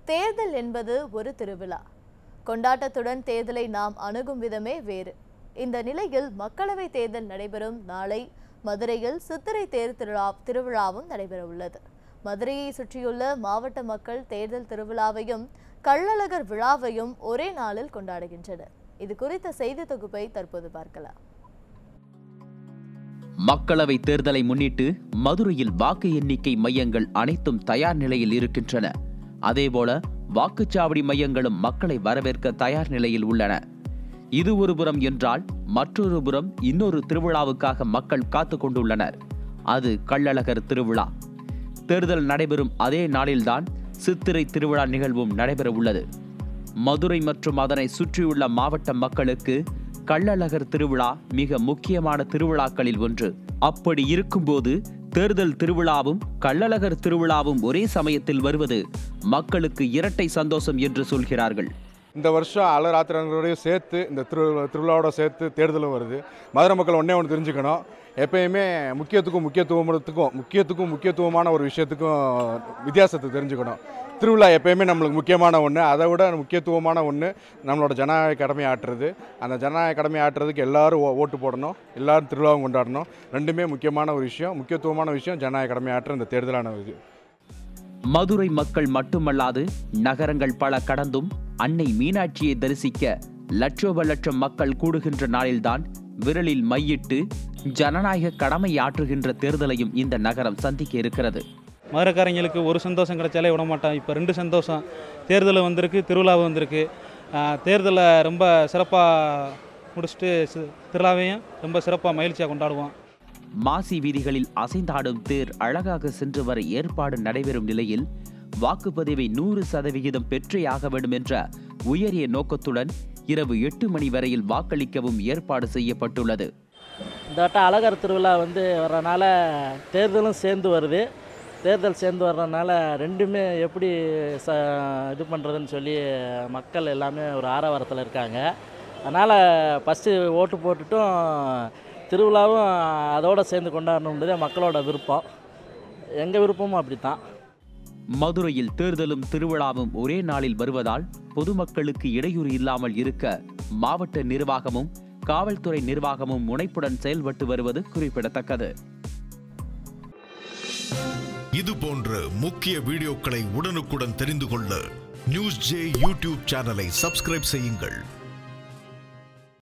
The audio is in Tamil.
தேர்தல் என்பது ஒரு திருவிழா கொண்டாட்டத்துடன் தேர்தலை நாம் அணுகும் விதமே வேறு இந்த நிலையில் மக்களவை தேர்தல் நடைபெறும் நாளை மதுரையில் சித்திரை தேர் திருவிழா திருவிழாவும் நடைபெற உள்ளது மதுரையை சுற்றியுள்ள மாவட்ட மக்கள் தேர்தல் திருவிழாவையும் கள்ளழகர் விழாவையும் ஒரே நாளில் கொண்டாடுகின்றனர் இது குறித்த செய்தி தொகுப்பை தற்போது பார்க்கலாம் மக்களவை தேர்தலை முன்னிட்டு மதுரையில் வாக்கு எண்ணிக்கை மையங்கள் அனைத்தும் தயார் நிலையில் இருக்கின்றன அதேபோல வாக்குச்சாவடி மையங்களும் மக்களை வரவேற்க தயார் நிலையில் உள்ளன இது ஒரு புறம் என்றால் மற்றொரு புறம் இன்னொரு திருவிழாவுக்காக மக்கள் காத்து கொண்டுள்ளனர் அது கள்ளழகர் திருவிழா தேர்தல் நடைபெறும் அதே நாளில்தான் சித்திரை திருவிழா நிகழ்வும் நடைபெற உள்ளது மதுரை மற்றும் அதனை சுற்றியுள்ள மாவட்ட மக்களுக்கு கள்ளழகர் திருவிழா மிக முக்கியமான திருவிழாக்களில் ஒன்று அப்படி இருக்கும்போது தேர்தல் திருவிழாவும் கள்ளழகர் திருவிழாவும் ஒரே சமயத்தில் வருவது மக்களுக்கு இரட்டை சந்தோஷம் என்று சொல்கிறார்கள் இந்த வருஷம் அலராத்திரங்களோடய சேர்த்து இந்த திரு திருவிழாவோட சேர்த்து தேர்தலும் வருது மதுரை மக்கள் ஒன்றே ஒன்று தெரிஞ்சுக்கணும் எப்பயுமே முக்கியத்துக்கும் முக்கியத்துவத்துக்கும் முக்கியத்துக்கும் முக்கியத்துவமான ஒரு விஷயத்துக்கும் வித்தியாசத்தை தெரிஞ்சுக்கணும் திருவிழா எப்பயுமே நம்மளுக்கு முக்கியமான ஒன்று அதை விட முக்கியத்துவமான ஒன்று நம்மளோட ஜனநாயக கடமை ஆற்றுறது அந்த ஜனநாயக கடமை ஆற்றுறதுக்கு எல்லாரும் ஓ- ஓட்டு போடணும் எல்லாரும் திருவிழாவும் கொண்டாடணும் ரெண்டுமே முக்கியமான ஒரு விஷயம் முக்கியத்துவமான விஷயம் ஜனநாயக கடமை ஆற்ற இந்த தேர்தலான இது மதுரை மக்கள் மட்டுமல்லாது நகரங்கள் பல கடந்தும் அன்னை மீனாட்சியை தரிசிக்க லட்சோப லட்சம் மக்கள் கூடுகின்ற நாளில்தான் விரலில் மையிட்டு ஜனநாயக கடமை ஆற்றுகின்ற தேர்தலையும் இந்த நகரம் சந்திக்க இருக்கிறது மதுரைக்காரங்களுக்கு ஒரு சந்தோஷம் கிடைச்சாலே விட மாட்டோம் இப்போ ரெண்டு சந்தோஷம் தேர்தல் வந்திருக்கு திருவிழா வந்திருக்கு ஆஹ் தேர்தலை ரொம்ப சிறப்பாக முடிச்சுட்டு சி- திருவிழாவையும் ரொம்ப சிறப்பாக மகிழ்ச்சியாக கொண்டாடுவோம் மாசி வீதிகளில் அசைந்தாடும் தேர் அழகாக சென்று வர ஏற்பாடு நடைபெறும் நிலையில் வாக்குப்பதிவை நூறு சதவிகிதம் பெற்றே ஆக வேண்டும் என்ற உயரிய நோக்கத்துடன் இரவு எட்டு மணி வரையில் வாக்களிக்கவும் ஏற்பாடு செய்யப்பட்டுள்ளது இந்த வட்டம் அழகர் திருவிழா வந்து வர்றனால தேர்தலும் சேர்ந்து வருது தேர்தல் சேர்ந்து வர்றதுனால ரெண்டுமே எப்படி ச இது பண்ணுறதுன்னு சொல்லி மக்கள் எல்லாமே ஒரு ஆரவாரத்தில் இருக்காங்க அதனால் ஃபஸ்ட்டு ஓட்டு போட்டுட்டும் திருவிழாவும் அதோடு சேர்ந்து கொண்டாடணுன்றது மக்களோட விருப்பம் எங்கள் விருப்பமும் அப்படி தான் மதுரையில் தேர்தலும் திருவிழாவும் ஒரே நாளில் வருவதால் பொதுமக்களுக்கு இடையூறு இல்லாமல் இருக்க மாவட்ட நிர்வாகமும் காவல்துறை நிர்வாகமும் முனைப்புடன் செயல்பட்டு வருவது குறிப்பிடத்தக்கது இது போன்ற முக்கிய வீடியோக்களை உடனுக்குடன் தெரிந்து கொள்ள நியூஸ் ஜே யூடியூப் சேனலை சப்ஸ்கிரைப் செய்யுங்கள்